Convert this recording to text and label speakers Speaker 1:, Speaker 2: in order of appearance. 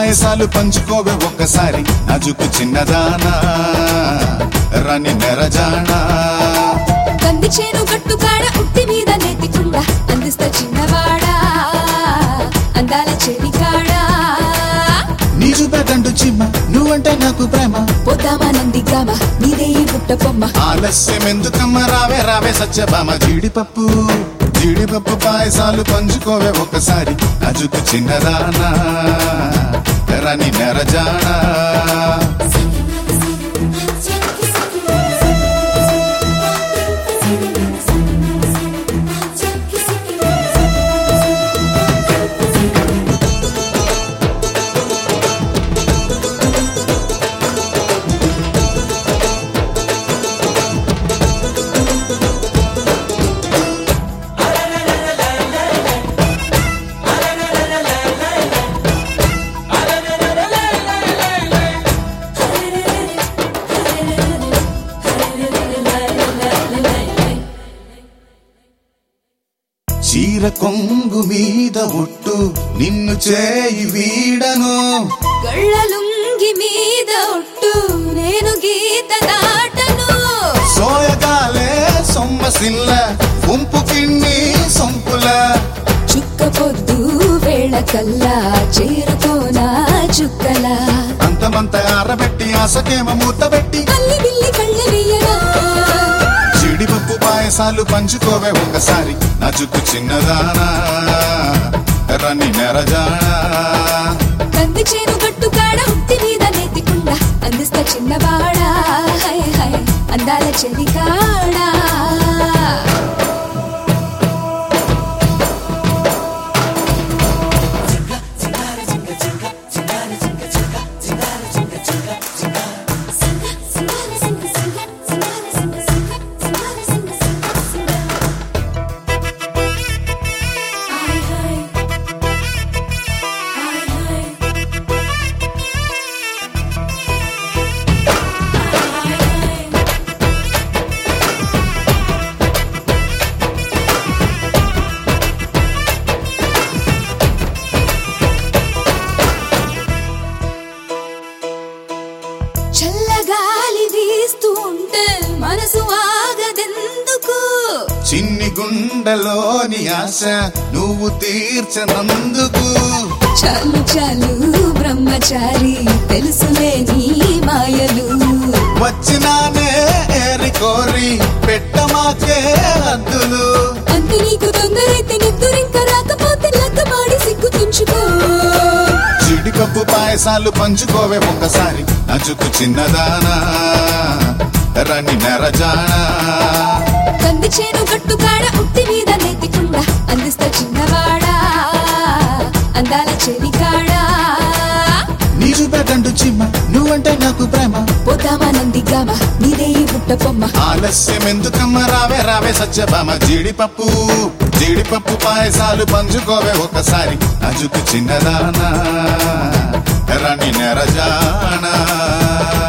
Speaker 1: పాయసాలు పంచుకోవే ఒక్కసారి నజుకు చిన్నదానా రని నెరజానా
Speaker 2: కంది చేను గట్టు కాడ ఉట్టి మీద నెత్తికుండా అందిస్తా చిన్నవాడా అందాల చెవి కాడా
Speaker 1: నీ చూపేటండు చిమ్మ నువ్వంటే నాకు ప్రేమ
Speaker 2: పోతామా నందిగామ నీదే ఈ బుట్ట బొమ్మ
Speaker 1: ఆలస్యం ఎందుకమ్మ రావే రావే సత్యభామ జీడిపప్పు జీడిపప్పు పాయసాలు పంచుకోవే ఒకసారి నజుకు చిన్నదానా రని నెరజానా చీర కొంగు మీద ఒట్టు నిన్ను చేయి వీడను
Speaker 2: గళ్ళలుంగి మీద ఒట్టు నేను గీత దాటను
Speaker 1: సోయగాలే సొమ్మసిల్ల గుంపు కిన్ని సొంపుల
Speaker 2: చుక్క పొద్దు వేళ కల్లా చేరుకోనా చుక్కలా
Speaker 1: అంతమంత ఆరబెట్టి ఆసకేమ మూతబెట్టి
Speaker 2: అల్లి బిల్లి కళ్ళ వెయ్యనా
Speaker 1: జీడిపప్పు పాయసాలు పంచుకోవే ఒకసారి నజుకు చిన్నదానా రని నెరజానా
Speaker 2: కంది చేను గట్టు కాడ ఉట్టి మీద నెత్తికుండా అందిస్తా చిన్నవాడా హై హై అందాల చెవి కాడా చల్లగాలి వీస్తూ ఉంటే మనసు ఆగదెందుకు
Speaker 1: చిన్ని గుండెలోని ఆశ నువ్వు తీర్చనందుకు
Speaker 2: చాలు చాలు బ్రహ్మచారి తెలుసులే నీ మాయలు
Speaker 1: వచ్చినానే ఏరి కోరి పెట్టమాకే హద్దులు
Speaker 2: అంత నీకు తొందరైతే నిద్దురింక రాకపోతే లగ్గమాడి సిగ్గు తుంచుకో
Speaker 1: జీడిపప్పు పాయసాలు పంచుకోవే ఒక్కసారి నచుకు చిన్నదానా రని నెరజానా
Speaker 2: కంది చేను గట్టు కాడ ఉట్టి మీద నెత్తికుండా అందిస్తా చిన్నవాడా అందాల చెవి కాడా
Speaker 1: నీ చూపేటండు చిమ్మ నువ్వంటే నాకు ప్రేమ
Speaker 2: పోతామా నందిగామ నీదే ఈ బుట్ట బొమ్మ
Speaker 1: ఆలస్యం ఎందుకమ్మ రావే రావే సత్యభామ జీడిపప్పు జీడిపప్పు పాయసాలు పంచుకోవే ఒకసారి నజుకు చిన్నదానా రని నెరజానా